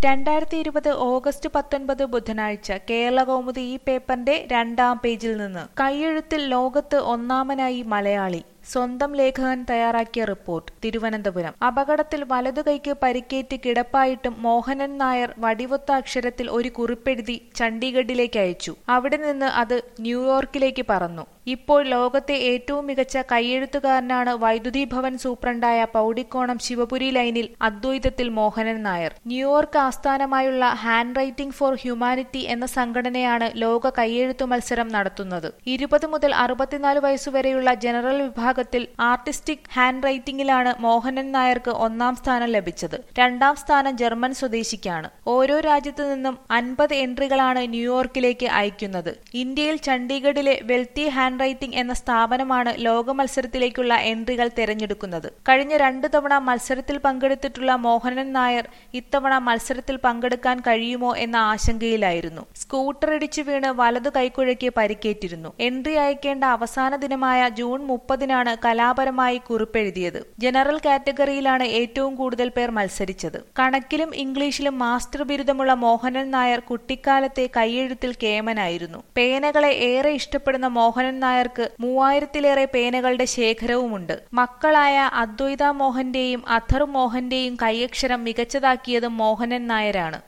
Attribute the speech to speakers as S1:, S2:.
S1: രണ്ടായിരത്തി ഇരുപത് ഓഗസ്റ്റ് പത്തൊൻപത് ബുധനാഴ്ച കേരളകൗമുദി ഈ പേപ്പറിന്റെ രണ്ടാം പേജിൽ നിന്ന് കൈയെഴുത്തിൽ ലോകത്ത് ഒന്നാമനായി മലയാളി സ്വന്തം ലേഖകൻ തയ്യാറാക്കിയ റിപ്പോർട്ട് തിരുവനന്തപുരം അപകടത്തിൽ വലതുകൈക്ക് പരിക്കേറ്റ് കിടപ്പായിട്ടും മോഹനൻ നായർ വടിവൊത്ത അക്ഷരത്തിൽ ഒരു കുറിപ്പെഴുതി ചണ്ഡീഗഡിലേക്ക് അയച്ചു അവിടെ നിന്ന് അത് ന്യൂയോർക്കിലേക്ക് പറന്നു ഇപ്പോൾ ലോകത്തെ ഏറ്റവും മികച്ച കൈയെഴുത്തുകാരനാണ് വൈദ്യുതി ഭവൻ സൂപ്രണ്ടായ പൗടിക്കോണം ശിവപുരി ലൈനിൽ അദ്വൈതത്തിൽ മോഹനൻ നായർ ന്യൂയോർക്ക് ആസ്ഥാനമായുള്ള ഹാൻഡ് റൈറ്റിംഗ് ഫോർ ഹ്യൂമാനിറ്റി എന്ന സംഘടനയാണ് ലോക കൈയെഴുത്തു മത്സരം നടത്തുന്നത് ഇരുപത് മുതൽ അറുപത്തിനാല് വയസ്സുവരെയുള്ള ജനറൽ വിഭാഗത്തിൽ ആർട്ടിസ്റ്റിക് ഹാൻഡ് റൈറ്റിംഗിലാണ് മോഹനൻ നായർക്ക് ഒന്നാം സ്ഥാനം ലഭിച്ചത് രണ്ടാം സ്ഥാനം ജർമ്മൻ സ്വദേശിക്കാണ് ഓരോ രാജ്യത്തു നിന്നും അൻപത് എൻട്രികളാണ് ന്യൂയോർക്കിലേക്ക് അയക്കുന്നത് ഇന്ത്യയിൽ ചണ്ഡീഗഡിലെ വെൽത്തി ഹാൻഡ് റൈറ്റിംഗ് എന്ന സ്ഥാപനമാണ് ലോക മത്സരത്തിലേക്കുള്ള എൻട്രികൾ തിരഞ്ഞെടുക്കുന്നത് കഴിഞ്ഞ രണ്ടു തവണ മത്സരത്തിൽ പങ്കെടുത്തിട്ടുള്ള മോഹനൻ നായർ ഇത്തവണ മത്സരത്തിൽ പങ്കെടുക്കാൻ കഴിയുമോ എന്ന ആശങ്കയിലായിരുന്നു സ്കൂട്ടർ ഇടിച്ചു വീണ് വലതു കൈക്കുഴയ്ക്ക് പരിക്കേറ്റിരുന്നു എൻട്രി അയക്കേണ്ട അവസാന ദിനമായ ജൂൺ മുപ്പതിനാണ് കലാപരമായി കുറിപ്പെഴുതിയത് ജനറൽ കാറ്റഗറിയിലാണ് ഏറ്റവും കൂടുതൽ പേർ മത്സരിച്ചത് കണക്കിലും ഇംഗ്ലീഷിലും മാസ്റ്റർ ബിരുദമുള്ള മോഹനൻ നായർ കുട്ടിക്കാലത്തെ കൈയെഴുത്തിൽ കേമനായിരുന്നു പേനകളെ ഏറെ ഇഷ്ടപ്പെടുന്ന മോഹനൻ നായർക്ക് മൂവായിരത്തിലേറെ പേനകളുടെ ശേഖരവുമുണ്ട് മക്കളായ അദ്വൈത മോഹന്റെയും അഥർ മോഹന്റെയും കൈയക്ഷരം മികച്ചതാക്കിയതും മോഹനൻ നായരാണ്